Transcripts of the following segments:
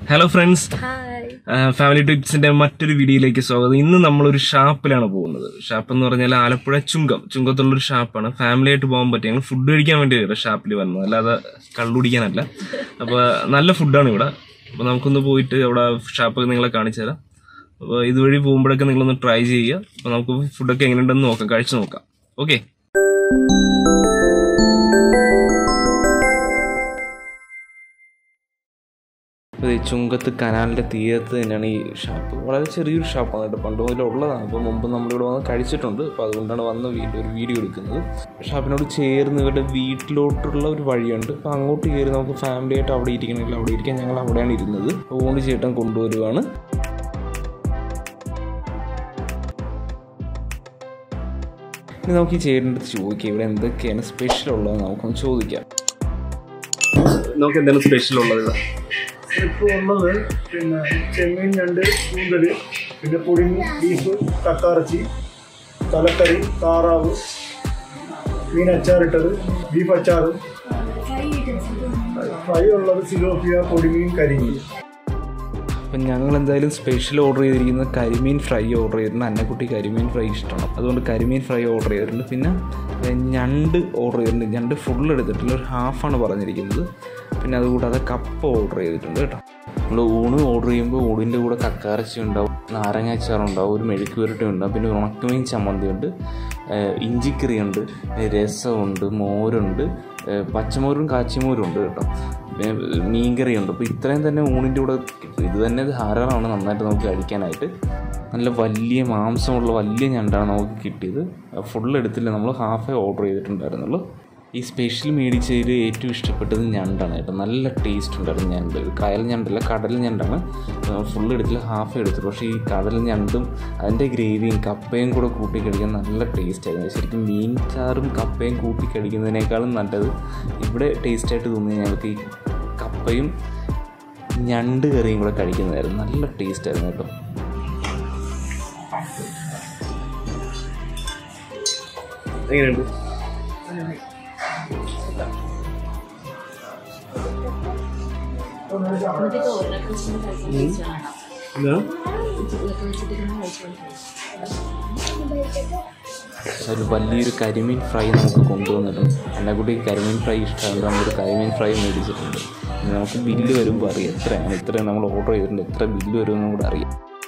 hello friends hi family ടിപ്സിന്റെ മറ്റൊരു വീഡിയോയിലേക്ക് സ്വാഗതം ഇന്ന് നമ്മളൊരു ഷാപ്പിലാണ് പോകുന്നത് ഷാപ്പ് എന്ന് പറഞ്ഞാൽ ആലപ്പുഴ ചുങ്കം ചുങ്കത്തുള്ളൊരു ഷാപ്പാണ് ഫാമിലി ആയിട്ട് പോകാൻ പറ്റും ഞങ്ങൾ ഫുഡ് കഴിക്കാൻ വേണ്ടി ഷാപ്പിൽ വന്നത് അല്ലാതെ കള്ളുടിക്കാനല്ല അപ്പോൾ നല്ല ഫുഡാണ് ഇവിടെ അപ്പോൾ നമുക്കൊന്ന് പോയിട്ട് അവിടെ ഷാപ്പൊക്കെ നിങ്ങളെ കാണിച്ചു തരാം അപ്പോൾ ഇതുവഴി പോകുമ്പോഴൊക്കെ നിങ്ങളൊന്ന് ട്രൈ ചെയ്യുക അപ്പോൾ നമുക്ക് ഫുഡൊക്കെ എങ്ങനെയുണ്ടെന്ന് നോക്കാം കഴിച്ചു നോക്കാം ഓക്കെ അതെ ചുങ്കത്ത് കനാലിന്റെ തീരത്ത് തന്നെയാണ് ഈ ഷാപ്പ് വളരെ ചെറിയൊരു ഷാപ്പാണ് കേട്ടോ പണ്ട് മുതലേ ഉള്ളതാണ് അപ്പോൾ മുമ്പ് നമ്മളിവിടെ വന്ന് കഴിച്ചിട്ടുണ്ട് അപ്പോൾ അതുകൊണ്ടാണ് വന്ന് വീണ്ടും ഒരു വീഡിയോ എടുക്കുന്നത് ഷാപ്പിനോട് ചേർന്ന് ഇവരുടെ വീട്ടിലോട്ടുള്ള ഒരു വഴിയുണ്ട് അപ്പോൾ അങ്ങോട്ട് കയറി നമുക്ക് ഫാമിലി ആയിട്ട് അവിടെ ഇരിക്കണമെങ്കിൽ അവിടെ ഇരിക്കാൻ ഞങ്ങൾ അവിടെയാണ് ഇരുന്നത് അപ്പോൾ ഊണ് ചേട്ടൻ കൊണ്ടുവരുവാണ് ഇനി നമുക്ക് ഈ ചേട്ടൻ്റെ അടുത്ത് ചോദിക്കാം ഇവിടെ എന്തൊക്കെയാണ് സ്പെഷ്യൽ ഉള്ളതെന്ന് നമുക്കൊന്ന് ചോദിക്കാം നമുക്ക് എന്താണ് സ്പെഷ്യൽ ഉള്ളത് ഇവിടെ ഇപ്പോൾ ഉള്ളത് പിന്നെ ചെമ്മീൻ ഞണ്ട് കൂന്തൽ പിന്നെ പുളിങ്ങി ബീഫ് കക്കാറച്ചി തലക്കറി താറാവ് മീൻ അച്ചാറിട്ടത് ബീഫ് അച്ചാറ് ഫ്രൈ ഉള്ളത് സിലോഫിയ പൊടിമീൻ കരിമീൻ അപ്പം ഞങ്ങൾ എന്തായാലും സ്പെഷ്യൽ ഓർഡർ ചെയ്തിരിക്കുന്നത് കരിമീൻ ഫ്രൈ ഓർഡർ ചെയ്തിട്ടുണ്ട് അന്നക്കുട്ടി കരിമീൻ ഫ്രൈ ഇഷ്ടമാണ് അതുകൊണ്ട് കരിമീൻ ഫ്രൈ ഓർഡർ ചെയ്തിട്ടുണ്ട് പിന്നെ ഏ, ഞണ്ട് ഓർഡർ ചെയ്തിട്ടുണ്ട് ഞണ്ട് ഫുൾ എടുത്തിട്ടില്ല ഒരു ഹാഫാണ് പറഞ്ഞിരിക്കുന്നത് പിന്നെ അതുകൂടാതെ കപ്പ ഓർഡർ ചെയ്തിട്ടുണ്ട് കേട്ടോ നമ്മൾ ഊണ് ഓർഡർ ചെയ്യുമ്പോൾ ഊണിൻ്റെ കൂടെ കക്കാറച്ചി ഉണ്ടാവും നാരങ്ങ അച്ചാറുണ്ടാവും ഒരു മെഴുക്ക് പുരട്ടി ഉണ്ടാവും പിന്നെ ഉണക്കമീൻ ചമ്മന്തി ഉണ്ട് ഇഞ്ചിക്കറി ഉണ്ട് രസമുണ്ട് മോരുണ്ട് ഏ, പച്ചമോരും കാച്ചിമോരും ഉണ്ട് കേട്ടോ പിന്നെ മീൻകറി ഉണ്ട് അപ്പോൾ ഇത്രയും തന്നെ ഊണിൻ്റെ കൂടെ കിട്ടും ഇത് തന്നെ ധാരാളമാണ് നന്നായിട്ട് നമുക്ക് കഴിക്കാനായിട്ട് നല്ല വലിയ മാംസമുള്ള വലിയ ഞണ്ടാണ് നമുക്ക് കിട്ടിയത് ഫുൾ എടുത്തില്ല നമ്മൾ ഹാഫേ ഓർഡർ ചെയ്തിട്ടുണ്ടായിരുന്നുള്ളൂ ഈ സ്പെഷ്യൽ മേടിച്ചതിൽ ഏറ്റവും ഇഷ്ടപ്പെട്ടത് ഞണ്ടാണ് കേട്ടോ നല്ല ടേസ്റ്റ് ഉണ്ടായിരുന്നു ഞണ്ട് കായൽ ഞണ്ടല്ല കടൽ ഞണ്ടാണ് ഫുൾ എടുത്തില്ല ഹാഫ് എടുത്തിട്ട് പക്ഷേ ഈ കടൽ ഞണ്ടും അതിൻ്റെ ഗ്രേവിയും കപ്പയും കൂടെ കൂട്ടി കഴിക്കാൻ നല്ല ടേസ്റ്റ് ആയിരുന്നു ശരിക്കും മീൻ ചാറും കപ്പയും കൂട്ടി കഴിക്കുന്നതിനേക്കാളും നല്ലത് ഇവിടെ ടേസ്റ്റായിട്ട് തോന്നി ഞങ്ങൾക്ക് ഈ കപ്പയും ഞണ്ട് കറിയും കൂടെ കഴിക്കുന്നതായിരുന്നു നല്ല ടേസ്റ്റ് ആയിരുന്നു കേട്ടോ എങ്ങനെയുണ്ട് എന്നിട്ട് തോരനൊക്കെ വെച്ചിട്ട് കഴിച്ചാണ് എന്താ ഇതൊക്കെ വെച്ചിട്ട് ഇങ്ങനെ കഴിച്ചോണ്ടിരിക്കും ഒരു വലിയൊരു കരിമീൻ ഫ്രൈ നമുക്ക് കൊണ്ടുവന്നിട്ടുണ്ട് എന്നെക്കുട്ടി കരിമീൻ ഫ്രൈ ഇഷ്ടമായതുകൊണ്ട് നമ്മളൊരു കരിമീൻ ഫ്രൈ മേടിച്ചിട്ടുണ്ട് ഇനി നമുക്ക് ബില്ല് വരുമ്പോൾ അറിയാം എത്രയാണ് ഇത്രയും നമ്മൾ ഓർഡർ ചെയ്തിട്ടുണ്ട് എത്ര ബില്ല് വരുമെന്നും കൂടെ അറിയാം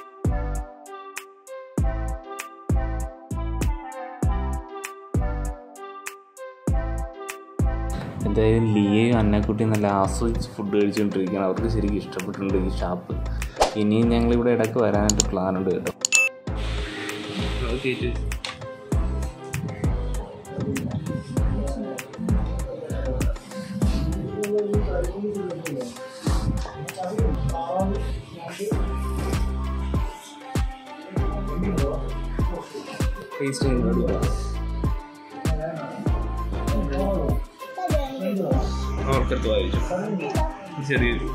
എന്തായാലും ലിയയും അന്നക്കുട്ടിയും നല്ല ആസ്വദിച്ച് ഫുഡ് കഴിച്ചുകൊണ്ടിരിക്കുകയാണ് അവർക്ക് ശരിക്കും ഇഷ്ടപ്പെട്ടിട്ടുണ്ട് ഈ ഷാപ്പ് ഇനിയും ഞങ്ങളിവിടെ ഇടയ്ക്ക് വരാനായിട്ട് പ്ലാൻ ഉണ്ട് കേട്ടോ ടേസ്റ്റ് അവർക്കടുത്ത് വായിച്ചു ചെറിയൊരു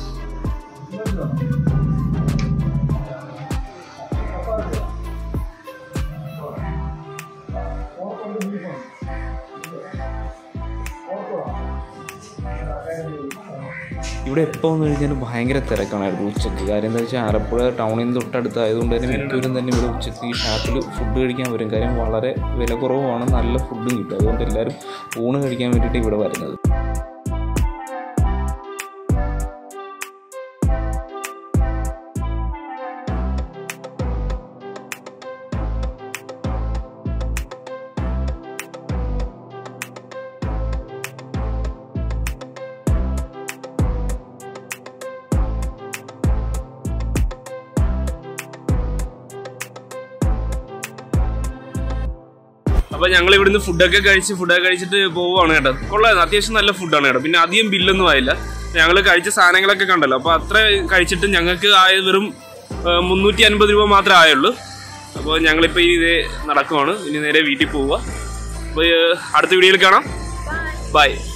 ഇവിടെ എപ്പോൾ വന്നു കഴിഞ്ഞാൽ ഭയങ്കര തിരക്കാണായിരുന്നു ഉച്ചയ്ക്ക് കാര്യം എന്താ വെച്ചാൽ ആലപ്പുഴ ടൗണിൽ നിന്ന് തൊട്ടടുത്തായതുകൊണ്ട് തന്നെ മിക്കവരും തന്നെ ഇവിടെ ഉച്ചയ്ക്ക് ഈ ഷാപ്പിൽ ഫുഡ് കഴിക്കാൻ വരും കാര്യം വളരെ വില കുറവാണ് നല്ല ഫുഡും കിട്ടും അതുകൊണ്ട് എല്ലാവരും ഊണ് കഴിക്കാൻ വേണ്ടിയിട്ട് ഇവിടെ വരുന്നത് അപ്പൊ ഞങ്ങൾ ഇവിടുന്ന് ഫുഡൊക്കെ കഴിച്ച് ഫുഡൊക്കെ കഴിച്ചിട്ട് പോവുകയാണ് കേട്ടോ കൊള്ളായിരുന്നു അത്യാവശ്യം നല്ല ഫുഡാണ് കേട്ടോ പിന്നെ അധികം ബില്ലൊന്നും ആയില്ല ഞങ്ങൾ കഴിച്ച സാധനങ്ങളൊക്കെ കണ്ടല്ലോ അപ്പൊ അത്ര കഴിച്ചിട്ട് ഞങ്ങൾക്ക് ആയത് വെറും മുന്നൂറ്റി അൻപത് രൂപ മാത്രമേ ആയുള്ളൂ അപ്പോൾ ഞങ്ങളിപ്പോൾ ഇത് നടക്കുവാണ് ഇനി നേരെ വീട്ടിൽ പോവുക അപ്പോൾ അടുത്ത വീഡിയോയിൽ കാണാം ബൈ